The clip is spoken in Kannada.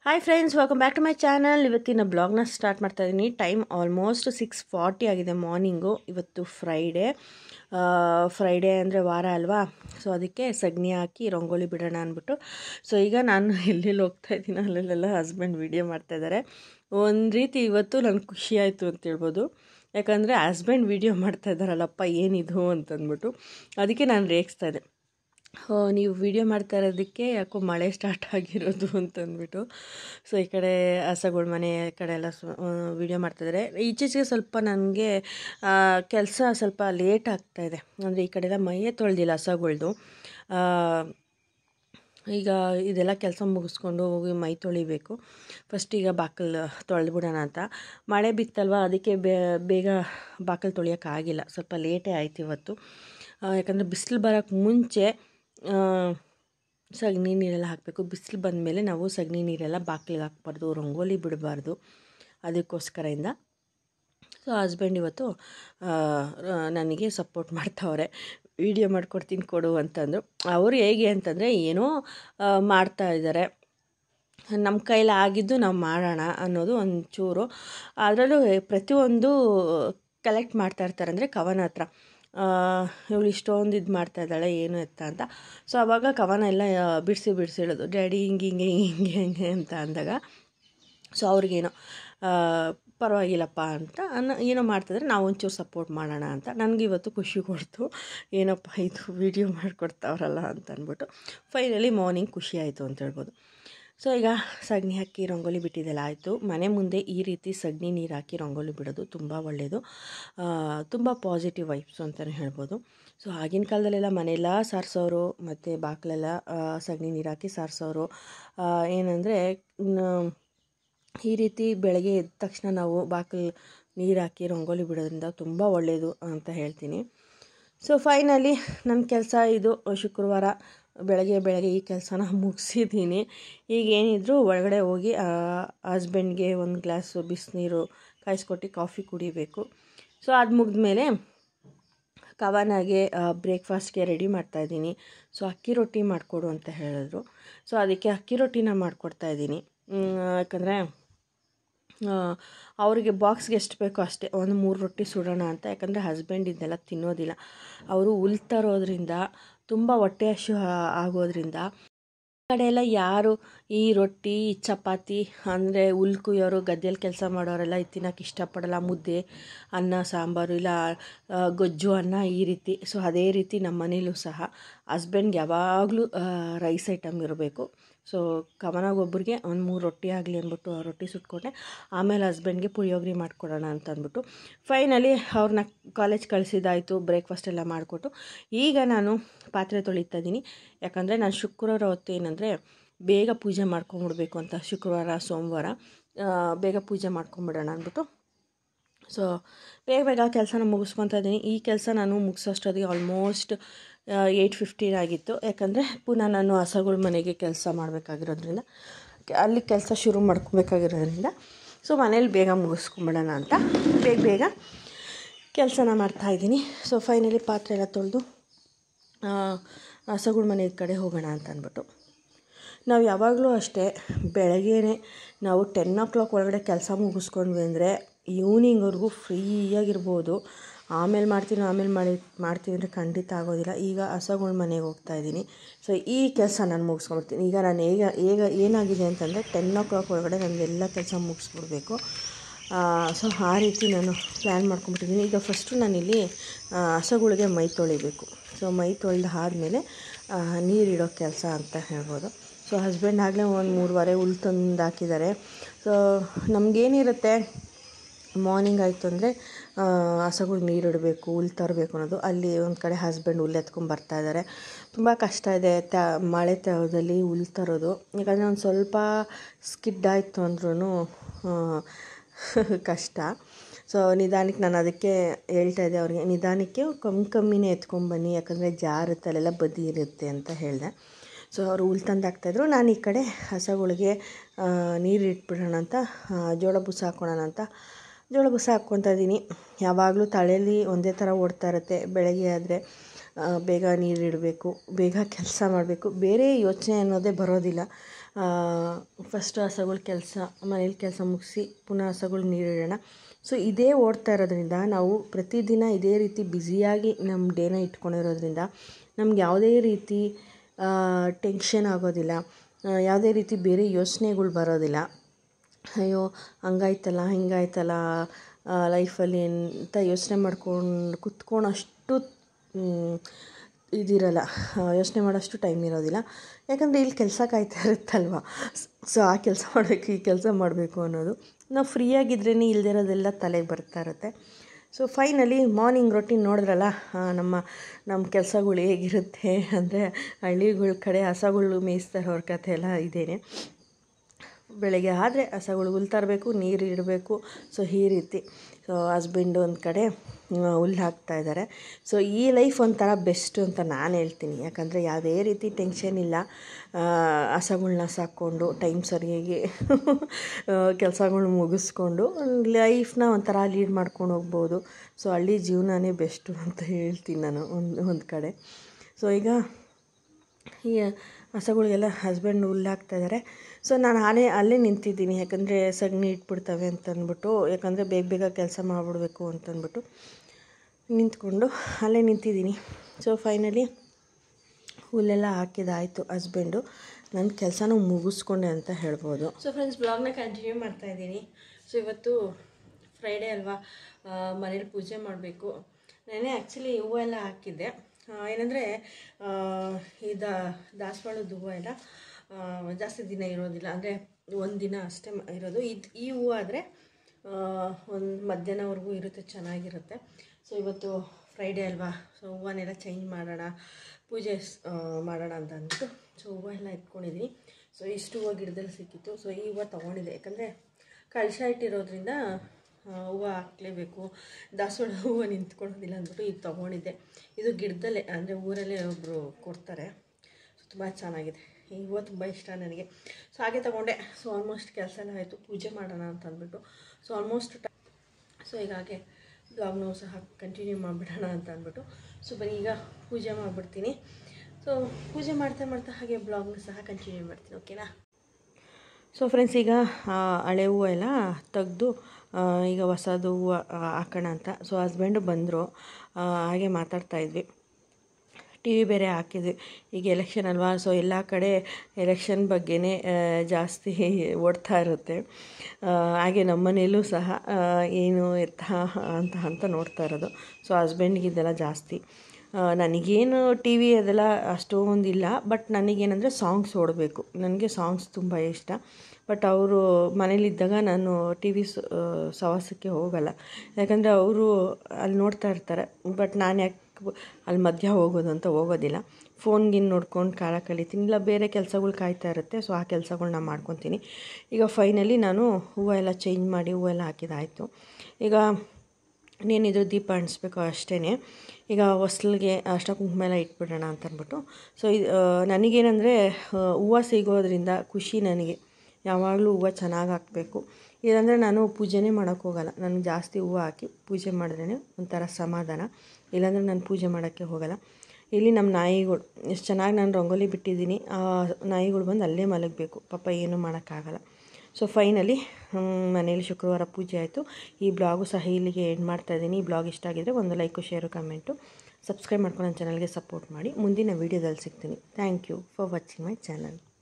hi friends welcome back to my channel ಇವತ್ತಿನ ಬ್ಲಾಗ್ನ ಸ್ಟಾರ್ಟ್ ಮಾಡ್ತಾ ಇದ್ದೀನಿ ಟೈಮ್ ಆಲ್ಮೋಸ್ಟ್ ಸಿಕ್ಸ್ ಫಾರ್ಟಿ ಆಗಿದೆ ಮಾರ್ನಿಂಗು ಇವತ್ತು ಫ್ರೈಡೇ ಫ್ರೈಡೇ ಅಂದರೆ ವಾರ ಅಲ್ವಾ ಸೊ ಅದಕ್ಕೆ ಸಗಣಿ ಹಾಕಿ ರಂಗೋಲಿ ಬಿಡೋಣ ಅಂದ್ಬಿಟ್ಟು ಸೊ ಈಗ ನಾನು ಎಲ್ಲೆಲ್ಲಿ ಹೋಗ್ತಾ ಇದ್ದೀನಿ ಅಲ್ಲೆಲ್ಲ ಹಸ್ಬೆಂಡ್ ವೀಡಿಯೋ ಮಾಡ್ತಾಯಿದ್ದಾರೆ ಒಂದು ರೀತಿ ಇವತ್ತು ನನಗೆ ಖುಷಿ ಆಯಿತು ಅಂತ ಹೇಳ್ಬೋದು ಯಾಕಂದರೆ ಹಸ್ಬೆಂಡ್ ವೀಡಿಯೋ ಮಾಡ್ತಾ ಇದ್ದಾರಲ್ಲಪ್ಪ ಏನಿದು ಅಂತಂದ್ಬಿಟ್ಟು ಅದಕ್ಕೆ ನಾನು ರೇಗಿಸ್ತಾ ಇದ್ದೆ ಓ ನೀವು ವಿಡಿಯೋ ಮಾಡ್ತಾ ಇರೋದಕ್ಕೆ ಯಾಕೋ ಮಳೆ ಸ್ಟಾರ್ಟ್ ಆಗಿರೋದು ಅಂತಂದ್ಬಿಟ್ಟು ಸೊ ಈ ಕಡೆ ಹಸಗಳ ಮನೆ ಕಡೆ ಎಲ್ಲ ವಿಡಿಯೋ ಮಾಡ್ತಾಯಿದ್ದಾರೆ ಈಚೆಗೆ ಸ್ವಲ್ಪ ನನಗೆ ಕೆಲಸ ಸ್ವಲ್ಪ ಲೇಟ್ ಆಗ್ತಾಯಿದೆ ಅಂದರೆ ಈ ಕಡೆ ಎಲ್ಲ ಮೈಯೇ ತೊಳೆದಿಲ್ಲ ಹಸಗಳ್ದು ಈಗ ಇದೆಲ್ಲ ಕೆಲಸ ಮುಗಿಸ್ಕೊಂಡು ಹೋಗಿ ಮೈ ತೊಳಿಬೇಕು ಫಸ್ಟ್ ಈಗ ಬಾಕಲು ತೊಳೆದ್ಬಿಡೋಣ ಅಂತ ಮಳೆ ಬಿತ್ತಲ್ವ ಅದಕ್ಕೆ ಬೇಗ ಬಾಕಲು ತೊಳಿಯೋಕ್ಕಾಗಿಲ್ಲ ಸ್ವಲ್ಪ ಲೇಟೇ ಆಯ್ತು ಇವತ್ತು ಯಾಕಂದರೆ ಬಿಸಿಲು ಬರೋಕ್ಕೆ ಮುಂಚೆ ಸಗಣಿ ನೀರೆಲ್ಲ ಹಾಕಬೇಕು ಬಿಸಿಲು ಬಂದಮೇಲೆ ನಾವು ಸಗಣಿ ನೀರೆಲ್ಲ ಬಾಗಿಲಿಗೆ ಹಾಕ್ಬಾರ್ದು ರಂಗೋಲಿ ಬಿಡಬಾರ್ದು ಅದಕ್ಕೋಸ್ಕರದಿಂದ ಸೊ ಹಸ್ಬೆಂಡ್ ಇವತ್ತು ನನಗೆ ಸಪೋರ್ಟ್ ಮಾಡ್ತಾವ್ರೆ ವೀಡಿಯೋ ಮಾಡ್ಕೊಡ್ತೀನಿ ಕೊಡು ಅಂತಂದರು ಅವರು ಹೇಗೆ ಅಂತಂದರೆ ಏನೋ ಮಾಡ್ತಾ ಇದ್ದಾರೆ ನಮ್ಮ ಕೈಲಿ ಆಗಿದ್ದು ನಾವು ಮಾಡೋಣ ಅನ್ನೋದು ಒಂಚೂರು ಅದರಲ್ಲೂ ಪ್ರತಿಯೊಂದು ಕಲೆಕ್ಟ್ ಮಾಡ್ತಾ ಇರ್ತಾರೆ ಅಂದರೆ ಕವನ ಹತ್ರ ಇವಳು ಇಷ್ಟೊಂದು ಇದು ಮಾಡ್ತಾ ಇದ್ದಾಳೆ ಏನು ಎತ್ತ ಅಂತ ಸೊ ಆವಾಗ ಕವನ ಎಲ್ಲ ಬಿಡಿಸಿ ಬಿಡಿಸಿ ಹೇಳೋದು ಡ್ಯಾಡಿ ಹಿಂಗೆ ಹಿಂಗೆ ಹಿಂಗೆ ಹಿಂಗೆ ಅಂತ ಅಂದಾಗ ಸೊ ಅವ್ರಿಗೇನೋ ಪರವಾಗಿಲ್ಲಪ್ಪ ಅಂತ ಅನ್ನೋ ಏನೋ ಮಾಡ್ತಿದ್ರೆ ನಾವು ಒಂಚೂರು ಸಪೋರ್ಟ್ ಮಾಡೋಣ ಅಂತ ನನಗೆ ಇವತ್ತು ಖುಷಿ ಕೊಡ್ತು ಏನಪ್ಪ ಇದು ವೀಡಿಯೋ ಮಾಡಿಕೊಡ್ತಾವ್ರಲ್ಲ ಅಂತ ಅಂದ್ಬಿಟ್ಟು ಫೈನಲಿ ಮಾರ್ನಿಂಗ್ ಖುಷಿ ಆಯಿತು ಅಂತ ಹೇಳ್ಬೋದು ಸೊ ಈಗ ಸಗಣಿ ಹಾಕಿ ರಂಗೋಲಿ ಬಿಟ್ಟಿದ್ದೆಲ್ಲ ಆಯಿತು ಮನೆ ಮುಂದೆ ಈ ರೀತಿ ಸಗಣಿ ನೀರು ಹಾಕಿ ರಂಗೋಲಿ ಬಿಡೋದು ತುಂಬ ಒಳ್ಳೆಯದು ತುಂಬ ಪಾಸಿಟಿವ್ ವೈಬ್ಸು ಅಂತಲೇ ಹೇಳ್ಬೋದು ಸೊ ಆಗಿನ ಕಾಲದಲ್ಲೆಲ್ಲ ಮನೆಯೆಲ್ಲ ಸಾರಿಸೋರು ಮತ್ತು ಬಾಗಿಲೆಲ್ಲ ಸಗಣಿ ನೀರು ಹಾಕಿ ಸಾರಿಸೋರು ಏನಂದರೆ ಈ ರೀತಿ ಬೆಳಗ್ಗೆ ಎದ್ದ ತಕ್ಷಣ ನಾವು ಬಾಗಿಲು ನೀರು ಹಾಕಿ ರಂಗೋಲಿ ಬಿಡೋದ್ರಿಂದ ತುಂಬ ಒಳ್ಳೆಯದು ಅಂತ ಹೇಳ್ತೀನಿ ಸೊ ಫೈನಲಿ ನನ್ನ ಕೆಲಸ ಇದು ಶುಕ್ರವಾರ ಬೆಳಗ್ಗೆ ಬೆಳಗ್ಗೆ ಈ ಕೆಲಸನ ಮುಗಿಸಿದ್ದೀನಿ ಈಗ ಏನಿದ್ರು ಒಳಗಡೆ ಹೋಗಿ ಹಸ್ಬೆಂಡ್ಗೆ ಒಂದು ಗ್ಲಾಸು ಬಿಸಿನೀರು ಕಾಯಿಸ್ಕೊಟ್ಟು ಕಾಫಿ ಕುಡಿಬೇಕು ಸೊ ಅದು ಮುಗಿದ್ಮೇಲೆ ಕವನಾಗೆ ಬ್ರೇಕ್ಫಾಸ್ಟ್ಗೆ ರೆಡಿ ಮಾಡ್ತಾಯಿದ್ದೀನಿ ಸೊ ಅಕ್ಕಿ ರೊಟ್ಟಿ ಮಾಡಿಕೊಡು ಅಂತ ಹೇಳಿದ್ರು ಸೊ ಅದಕ್ಕೆ ಅಕ್ಕಿ ರೊಟ್ಟಿನ ಮಾಡಿಕೊಡ್ತಾಯಿದ್ದೀನಿ ಯಾಕಂದರೆ ಅವರಿಗೆ ಬಾಕ್ಸ್ಗೆ ಎಷ್ಟು ಬೇಕೋ ಅಷ್ಟೇ ಒಂದು ಮೂರು ರೊಟ್ಟಿ ಸುಡೋಣ ಅಂತ ಯಾಕಂದರೆ ಹಸ್ಬೆಂಡ್ ಇದನ್ನೆಲ್ಲ ತಿನ್ನೋದಿಲ್ಲ ಅವರು ಹುಲ್ ತರೋದ್ರಿಂದ ತುಂಬ ಹೊಟ್ಟೆ ಹಶು ಆಗೋದ್ರಿಂದ ಕಡೆ ಎಲ್ಲ ಯಾರು ಈ ರೊಟ್ಟಿ ಈ ಚಪಾತಿ ಅಂದರೆ ಹುಲ್ ಕುಯ್ಯೋರು ಗದ್ದೆಯಲ್ಲಿ ಕೆಲಸ ಮಾಡೋರೆಲ್ಲ ಇದು ತಿನ್ನೋಕೆ ಇಷ್ಟಪಡಲ್ಲ ಮುದ್ದೆ ಅನ್ನ ಸಾಂಬಾರು ಇಲ್ಲ ಗೊಜ್ಜು ಅನ್ನ ಈ ರೀತಿ ಸೊ ಅದೇ ರೀತಿ ನಮ್ಮ ಮನೇಲೂ ಸಹ ಹಸ್ಬೆಂಡ್ಗೆ ಯಾವಾಗಲೂ ರೈಸ್ ಐಟಮ್ ಇರಬೇಕು ಸೊ ಕವನಾಗೊಬ್ಬರಿಗೆ ಒಂದು ಮೂರು ರೊಟ್ಟಿ ಆಗಲಿ ಅಂದ್ಬಿಟ್ಟು ರೊಟ್ಟಿ ಸುಟ್ಕೊಂಡೆ ಆಮೇಲೆ ಹಸ್ಬೆಂಡ್ಗೆ ಪುಳಿಯೋಗರೆ ಮಾಡಿಕೊಡೋಣ ಅಂತ ಅಂದ್ಬಿಟ್ಟು ಫೈನಲಿ ಅವ್ರನ್ನ ಕಾಲೇಜ್ ಕಳಿಸಿದಾಯಿತು ಬ್ರೇಕ್ಫಾಸ್ಟ್ ಎಲ್ಲ ಮಾಡಿಕೊಟ್ಟು ಈಗ ನಾನು ಪಾತ್ರೆ ತೊಳಿತಾ ಇದ್ದೀನಿ ಯಾಕಂದರೆ ನಾನು ಶುಕ್ರವಾರ ಹೊತ್ತು ಏನಂದರೆ ಬೇಗ ಪೂಜೆ ಮಾಡ್ಕೊಂಬಿಡ್ಬೇಕು ಅಂತ ಶುಕ್ರವಾರ ಸೋಮವಾರ ಬೇಗ ಪೂಜೆ ಮಾಡ್ಕೊಂಬಿಡೋಣ ಅಂದ್ಬಿಟ್ಟು ಸೊ ಬೇಗ ಬೇಗ ಕೆಲಸನ ಮುಗಿಸ್ಕೊತಾ ಇದ್ದೀನಿ ಈ ಕೆಲಸ ನಾನು ಮುಗಿಸೋಷ್ಟೊತ್ತಿಗೆ ಆಲ್ಮೋಸ್ಟ್ ಏಯ್ಟ್ ಫಿಫ್ಟೀನ್ ಆಗಿತ್ತು ಯಾಕಂದರೆ ಪುನಃ ನಾನು ಹಸಗಳ ಮನೆಗೆ ಕೆಲಸ ಮಾಡಬೇಕಾಗಿರೋದ್ರಿಂದ ಅಲ್ಲಿ ಕೆಲಸ ಶುರು ಮಾಡ್ಕೊಬೇಕಾಗಿರೋದ್ರಿಂದ ಸೊ ಮನೇಲಿ ಬೇಗ ಮುಗಿಸ್ಕೊಂಬಿಡೋಣ ಅಂತ ಬೇಗ ಬೇಗ ಕೆಲಸನ ಮಾಡ್ತಾಯಿದ್ದೀನಿ ಸೊ ಫೈನಲಿ ಪಾತ್ರೆ ಎಲ್ಲ ತೊಳೆದು ಹಸಗಳ ಮನೆ ಕಡೆ ಹೋಗೋಣ ಅಂತ ಅಂದ್ಬಿಟ್ಟು ನಾವು ಯಾವಾಗಲೂ ಅಷ್ಟೇ ಬೆಳಗ್ಗೆನೇ ನಾವು ಟೆನ್ ಓ ಕ್ಲಾಕ್ ಒಳಗಡೆ ಕೆಲಸ ಮುಗಿಸ್ಕೊಂಡ್ವಿ ಅಂದರೆ ಈವ್ನಿಂಗ್ವರೆಗೂ ಫ್ರೀಯಾಗಿರ್ಬೋದು ಆಮೇಲೆ ಮಾಡ್ತೀನಿ ಆಮೇಲೆ ಮಾಡಿ ಮಾಡ್ತೀನಿ ಅಂದರೆ ಖಂಡಿತ ಆಗೋದಿಲ್ಲ ಈಗ ಹಸಗಳ ಮನೆಗೆ ಹೋಗ್ತಾಯಿದ್ದೀನಿ ಸೊ ಈ ಕೆಲಸ ನಾನು ಮುಗಿಸ್ಕೊಂಡ್ಬಿಡ್ತೀನಿ ಈಗ ನಾನು ಹೇಗ ಹೇಗ ಏನಾಗಿದೆ ಅಂತಂದರೆ ಟೆನ್ ಓ ಕ್ಲಾಕ್ ಒಳಗಡೆ ನನಗೆಲ್ಲ ಕೆಲಸ ಮುಗಿಸ್ಬಿಡ್ಬೇಕು ಸೊ ಆ ರೀತಿ ನಾನು ಪ್ಲ್ಯಾನ್ ಮಾಡ್ಕೊಂಬಿಟ್ಟಿದ್ದೀನಿ ಈಗ ಫಸ್ಟು ನಾನಿಲ್ಲಿ ಹಸಗಳಿಗೆ ಮೈ ತೊಳಿಬೇಕು ಸೊ ಮೈ ತೊಳೆದು ಆದಮೇಲೆ ನೀರಿಡೋ ಕೆಲಸ ಅಂತ ಹೇಳ್ಬೋದು ಸೊ ಹಸ್ಬೆಂಡ್ ಆಗಲೇ ಒಂದು ಮೂರುವರೆ ಹುಲ್ ತಂದು ಹಾಕಿದ್ದಾರೆ ಸೊ ನಮಗೇನಿರುತ್ತೆ ಮಾರ್ನಿಂಗ್ ಆಯಿತು ಅಂದರೆ ಹಸಗಳು ನೀರಿಡಬೇಕು ಹುಲ್ ತರಬೇಕು ಅನ್ನೋದು ಅಲ್ಲಿ ಒಂದು ಕಡೆ ಹಸ್ಬೆಂಡ್ ಹುಲ್ಲು ಎತ್ಕೊಂಡು ಬರ್ತಾ ಇದ್ದಾರೆ ತುಂಬ ಕಷ್ಟ ಇದೆ ತ ಮಳೆ ತರದಲ್ಲಿ ಹುಲ್ ತರೋದು ಯಾಕಂದರೆ ಒಂದು ಸ್ವಲ್ಪ ಸ್ಕಿಡ್ ಆಯಿತು ಅಂದ್ರೂ ಕಷ್ಟ ಸೊ ನಿಧಾನಕ್ಕೆ ನಾನು ಅದಕ್ಕೆ ಹೇಳ್ತಾ ಇದ್ದೆ ಅವ್ರಿಗೆ ನಿಧಾನಕ್ಕೆ ಕಮ್ಮಿ ಕಮ್ಮಿನೇ ಎತ್ಕೊಂಬನ್ನಿ ಯಾಕಂದರೆ ಜಾರುತ್ತೆ ಅಲ್ಲೆಲ್ಲ ಬದಿ ಇರುತ್ತೆ ಅಂತ ಹೇಳಿದೆ ಸೊ ಅವರು ಹುಲ್ ತಂದು ಹಾಕ್ತಾಯಿದ್ರು ನಾನು ಈ ಕಡೆ ಹಸಗಳಿಗೆ ನೀರು ಇಟ್ಬಿಡೋಣ ಅಂತ ಜೋಳ ಬುಸ ಹಾಕ್ಕೊಳ್ಳೋಣ ಅಂತ ಜೋಳ ಬುಸ ಹಾಕ್ಕೊತಾ ಇದ್ದೀನಿ ಯಾವಾಗಲೂ ತಲೆಯಲ್ಲಿ ಒಂದೇ ಥರ ಓಡ್ತಾ ಇರುತ್ತೆ ಬೆಳಗ್ಗೆ ಆದರೆ ಬೇಗ ನೀರಿಡಬೇಕು ಬೇಗ ಕೆಲಸ ಮಾಡಬೇಕು ಬೇರೆ ಯೋಚನೆ ಅನ್ನೋದೇ ಬರೋದಿಲ್ಲ ಫಸ್ಟ್ ಹಸಗಳ ಕೆಲಸ ಮನೇಲಿ ಕೆಲಸ ಮುಗಿಸಿ ಪುನಃ ಹಸಗಳು ನೀರಿಡೋಣ ಸೊ ಇದೇ ಓಡ್ತಾ ಇರೋದ್ರಿಂದ ನಾವು ಪ್ರತಿದಿನ ಇದೇ ರೀತಿ ಬ್ಯುಸಿಯಾಗಿ ನಮ್ಮ ಡೇನ ಇಟ್ಕೊಂಡಿರೋದ್ರಿಂದ ನಮ್ಗೆ ಯಾವುದೇ ರೀತಿ ಟೆನ್ಷನ್ ಆಗೋದಿಲ್ಲ ಆ, ಯಾವುದೇ ರೀತಿ ಬೇರೆ ಯೋಚನೆಗಳು ಬರೋದಿಲ್ಲ ಅಯ್ಯೋ ಹಂಗಾಯ್ತಲ್ಲ ಹಿಂಗಾಯ್ತಲ್ಲ ಲೈಫಲ್ಲಿ ಅಂತ ಯೋಚನೆ ಮಾಡ್ಕೊಂಡು ಕುತ್ಕೊಂಡು ಅಷ್ಟು ಮ್, ಇದಿರಲ್ಲ ಯೋಚನೆ ಮಾಡೋಷ್ಟು ಟೈಮ್ ಇರೋದಿಲ್ಲ ಯಾಕಂದರೆ ಇಲ್ಲಿ ಕೆಲಸ ಕಾಯ್ತಾ ಇರುತ್ತಲ್ವ ಸೊ ಆ ಕೆಲಸ ಮಾಡಬೇಕು ಈ ಕೆಲಸ ಮಾಡಬೇಕು ಅನ್ನೋದು ನಾವು ಫ್ರೀಯಾಗಿದ್ರೇ ಇಲ್ದಿರೋದೆಲ್ಲ ತಲೆಗೆ ಬರ್ತಾ ಇರುತ್ತೆ ಸೊ ಫೈನಲಿ ಮಾರ್ನಿಂಗ್ ರೊಟೀನ್ ನೋಡಿದ್ರಲ್ಲ ಆ, ನಮ್ಮ ನಮ್ಮ ಕೆಲಸಗಳು ಹೇಗಿರುತ್ತೆ ಅಂದರೆ ಹಳ್ಳಿಗಳ ಕಡೆ ಹಸಗಳು ಮೇಯಿಸ್ತಾ ಇರೋರ ಕಥೆ ಎಲ್ಲ ಇದೇನೆ ಬೆಳಗ್ಗೆ ಆದರೆ ಹಸಗಳು ಹುಲ್ ತರಬೇಕು ನೀರು ಇಡಬೇಕು ಸೊ ಈ ರೀತಿ ಸೊ ಹಸ್ಬೆಂಡ್ ಒಂದು ಕಡೆ ಆ, ಹುಲ್ಲು ಹಾಕ್ತಾ ಇದ್ದಾರೆ ಸೊ ಈ ಲೈಫ್ ಒಂಥರ ಬೆಸ್ಟು ಅಂತ ನಾನು ಹೇಳ್ತೀನಿ ಯಾಕಂದರೆ ಯಾವುದೇ ರೀತಿ ಟೆನ್ಷನ್ ಇಲ್ಲ ಹಸಗಳ್ನ ಸಾಕ್ಕೊಂಡು ಟೈಮ್ ಸರಿಯಾಗಿ ಕೆಲಸಗಳ್ನ ಮುಗಿಸ್ಕೊಂಡು ಲೈಫ್ನ ಒಂಥರ ಲೀಡ್ ಮಾಡ್ಕೊಂಡು ಹೋಗ್ಬೋದು ಸೊ ಹಳ್ಳಿ ಜೀವನನೇ ಬೆಸ್ಟು ಅಂತ ಹೇಳ್ತೀನಿ ನಾನು ಒಂದು ಒಂದು ಕಡೆ ಸೊ ಈಗ ಈ ಹಸಗಳಿಗೆಲ್ಲ ಹಸ್ಬೆಂಡ್ ಹುಲ್ಲು ಹಾಕ್ತಾ ಇದ್ದಾರೆ ಸೊ ನಾನು ಆನೆ ಅಲ್ಲೇ ನಿಂತಿದ್ದೀನಿ ಯಾಕಂದರೆ ಸಗಣಿ ಇಟ್ಬಿಡ್ತವೆ ಅಂತ ಅಂದ್ಬಿಟ್ಟು ಯಾಕಂದರೆ ಬೇಗ ಬೇಗ ಕೆಲಸ ಮಾಡಿಬಿಡ್ಬೇಕು ಅಂತಂದ್ಬಿಟ್ಟು ನಿಂತ್ಕೊಂಡು ಅಲ್ಲೇ ನಿಂತಿದ್ದೀನಿ ಸೊ ಫೈನಲಿ ಹುಲ್ಲೆಲ್ಲ ಹಾಕಿದಾಯಿತು ಹಸ್ಬೆಂಡು ನನ್ನ ಕೆಲಸನೂ ಮುಗಿಸ್ಕೊಂಡೆ ಅಂತ ಹೇಳ್ಬೋದು ಸೊ ಫ್ರೆಂಡ್ಸ್ ಬ್ಲಾಗ್ನ ಕಂಟಿನ್ಯೂ ಮಾಡ್ತಾ ಇದ್ದೀನಿ ಸೊ ಇವತ್ತು ಫ್ರೈಡೇ ಅಲ್ವಾ ಮನೇಲಿ ಪೂಜೆ ಮಾಡಬೇಕು ನಾನೇ ಆ್ಯಕ್ಚುಲಿ ಹೂವು ಎಲ್ಲ ಹಾಕಿದ್ದೆ ಏನಂದರೆ ಈ ದಾ ದಾಸವಾಳದ ಹೂವು ಎಲ್ಲ ಆ, ಜಾಸ್ತಿ ದಿನ ಇರೋದಿಲ್ಲ ಅಂದರೆ ಒಂದು ದಿನ ಅಷ್ಟೇ ಮ- ಇರೋದು ಇದು ಈ ಹೂವು ಆದರೆ ಒಂದು ಮಧ್ಯಾಹ್ನವರೆಗೂ ಇರುತ್ತೆ ಚೆನ್ನಾಗಿರುತ್ತೆ ಸೊ ಇವತ್ತು ಫ್ರೈಡೇ ಅಲ್ವಾ ಸೊ ಹೂವನ್ನೆಲ್ಲ ಚೇಂಜ್ ಮಾಡೋಣ ಪೂಜೆ ಸ್- ಆ, ಮಾಡೋಣ ಅಂತ ಅಂದ್ಬಿಟ್ಟು ಸೊ ಹೂವು ಎಲ್ಲ ಇಟ್ಕೊಂಡಿದ್ದೀನಿ ಸೊ ಇಷ್ಟು ಹೂವು ಗಿಡದಲ್ಲಿ ಸಿಕ್ಕಿತ್ತು ಸೊ ಈ ಹೂವು ತೊಗೊಂಡಿದ್ದೆ ಯಾಕಂದರೆ ಕಳಶ ಇಟ್ಟಿರೋದ್ರಿಂದ ಹೂವು ಹಾಕ್ಲೇಬೇಕು ದಾಸವಾಳ ಹೂವು ನಿಂತ್ಕೊಳ್ಳೋದಿಲ್ಲ ಅಂದ್ಬಿಟ್ಟು ಇದು ತೊಗೊಂಡಿದ್ದೆ ಇದು ಗಿಡದಲ್ಲೇ ಅಂದರೆ ಊರಲ್ಲೇ ಒಬ್ಬರು ಕೊಡ್ತಾರೆ ಸೊ ತುಂಬ ಚೆನ್ನಾಗಿದೆ ಈ ಹೂವು ತುಂಬ ಇಷ್ಟ ನನಗೆ ಸೊ ಹಾಗೆ ತೊಗೊಂಡೆ ಸೊ ಆಲ್ಮೋಸ್ಟ್ ಕೆಲಸ ಎಲ್ಲ ಆಯಿತು ಪೂಜೆ ಮಾಡೋಣ ಅಂತ ಅಂದ್ಬಿಟ್ಟು ಸೊ ಆಲ್ಮೋಸ್ಟ್ ಸೊ ಈಗ ಹಾಗೆ ಬ್ಲಾಗ್ನೂ ಸಹ ಕಂಟಿನ್ಯೂ ಮಾಡಿಬಿಡೋಣ ಅಂತ ಅಂದ್ಬಿಟ್ಟು ಸೊ ಬರೀ ಈಗ ಪೂಜೆ ಮಾಡಿಬಿಡ್ತೀನಿ ಸೊ ಪೂಜೆ ಮಾಡ್ತಾ ಮಾಡ್ತಾ ಹಾಗೆ ಬ್ಲಾಗ್ನ ಸಹ ಕಂಟಿನ್ಯೂ ಮಾಡ್ತೀನಿ ಓಕೆನಾ ಸೊ ಫ್ರೆಂಡ್ಸ್ ಈಗ ಆ, ಹಳೆ ಹೂವು ಎಲ್ಲ ತೆಗ್ದು ಆ, ಈಗ ಹೊಸದು ಹೂವು ಆ, ಹಾಕೋಣ ಅಂತ ಸೊ ಹಸ್ಬೆಂಡು ಬಂದರು ಹಾಗೆ ಮಾತಾಡ್ತಾ ಇದ್ವಿ ಟಿ ವಿ ಬೇರೆ ಹಾಕಿದ್ವಿ ಈಗ ಎಲೆಕ್ಷನ್ ಅಲ್ವಾ ಸೊ ಎಲ್ಲ ಕಡೆ ಎಲೆಕ್ಷನ್ ಬಗ್ಗೆನೇ ಆ, ಜಾಸ್ತಿ ಓಡ್ತಾ ಇರುತ್ತೆ ಆ, ಹಾಗೆ ನಮ್ಮ ಮನೇಲೂ ಸಹ ಆ, ಏನು ಎತ್ತ ಅಂತ ಅಂತ ನೋಡ್ತಾ ಇರೋದು ಸೊ ಹಸ್ಬೆಂಡ್ಗೆ ಇದೆಲ್ಲ ಜಾಸ್ತಿ ಆ, ನನಗೇನು ಟಿ ವಿ ಅದೆಲ್ಲ ಅಷ್ಟೊಂದಿಲ್ಲ ಬಟ್ ನನಗೇನಂದರೆ ಸಾಂಗ್ಸ್ ಓಡಬೇಕು ನನಗೆ ಸಾಂಗ್ಸ್ ತುಂಬ ಇಷ್ಟ ಬಟ್ ಅವರು ಮನೇಲಿದ್ದಾಗ ನಾನು ಟಿ ವಿ ಸವಾಸಕ್ಕೆ ಹೋಗಲ್ಲ ಯಾಕಂದರೆ ಅವರು ಅಲ್ಲಿ ನೋಡ್ತಾ ಇರ್ತಾರೆ ಬಟ್ ನಾನು ಯಾಕೆ ಅಲ್ಲಿ ಮಧ್ಯ ಹೋಗೋದು ಅಂತ ಹೋಗೋದಿಲ್ಲ ಫೋನ್ಗಿನ್ ನೋಡ್ಕೊಂಡು ಕಾಲ ಕಳಿತೀನಿ ಇಲ್ಲ ಬೇರೆ ಕೆಲಸಗಳು ಕಾಯ್ತಾ ಇರುತ್ತೆ ಸೊ ಆ ಕೆಲಸಗಳ್ನ ಮಾಡ್ಕೊತೀನಿ ಈಗ ಫೈನಲಿ ನಾನು ಹೂವು ಎಲ್ಲ ಚೇಂಜ್ ಮಾಡಿ ಹೂವೆಲ್ಲ ಹಾಕಿದಾಯಿತು ಈಗ ಇನ್ನೇನಿದ್ರು ದೀಪ ಅಂಟಿಸ್ಬೇಕು ಅಷ್ಟೇ ಈಗ ಹೊಸ್ಲಿಗೆ ಅಷ್ಟ ಕುಂಕುಮ ಎಲ್ಲ ಇಟ್ಬಿಡೋಣ ಅಂತ ಅಂದ್ಬಿಟ್ಟು ಸೊ ಇದು ನನಗೇನೆಂದರೆ ಹೂವು ಸಿಗೋದ್ರಿಂದ ಖುಷಿ ನನಗೆ ಯಾವಾಗಲೂ ಹೂವು ಚೆನ್ನಾಗಿ ಹಾಕಬೇಕು ಇಲ್ಲಾಂದರೆ ನಾನು ಪೂಜೆನೇ ಮಾಡೋಕ್ಕೆ ಹೋಗಲ್ಲ ನನಗೆ ಜಾಸ್ತಿ ಹೂವು ಹಾಕಿ ಪೂಜೆ ಮಾಡಿದ್ರೇ ಒಂಥರ ಸಮಾಧಾನ ಇಲ್ಲಾಂದರೆ ನಾನು ಪೂಜೆ ಮಾಡೋಕ್ಕೆ ಹೋಗಲ್ಲ ಇಲ್ಲಿ ನಮ್ಮ ನಾಯಿಗಳು ಎಷ್ಟು ಚೆನ್ನಾಗಿ ನಾನು ರಂಗೋಲಿ ಬಿಟ್ಟಿದ್ದೀನಿ ಆ ನಾಯಿಗಳು ಬಂದು ಅಲ್ಲೇ ಮಲಗಬೇಕು ಪಾಪ ಏನೂ ಮಾಡೋಕ್ಕಾಗಲ್ಲ ಸೊ ಫೈನಲಿ ಮನೇಲಿ ಶುಕ್ರವಾರ ಪೂಜೆ ಆಯಿತು ಈ ಬ್ಲಾಗು ಸಹ ಇಲ್ಲಿಗೆ ಎಂಡ್ ಮಾಡ್ತಾ ಇದ್ದೀನಿ ಈ ಬ್ಲಾಗ್ ಇಷ್ಟ ಆಗಿದ್ರೆ ಒಂದು ಲೈಕು ಶೇರು ಕಮೆಂಟು ಸಬ್ಸ್ಕ್ರೈಬ್ ಮಾಡ್ಕೊಂಡು ನನ್ನ ಚಾನಲ್ಗೆ ಸಪೋರ್ಟ್ ಮಾಡಿ ಮುಂದಿನ ವೀಡಿಯೋದಲ್ಲಿ ಸಿಗ್ತೀನಿ thank you for watching my channel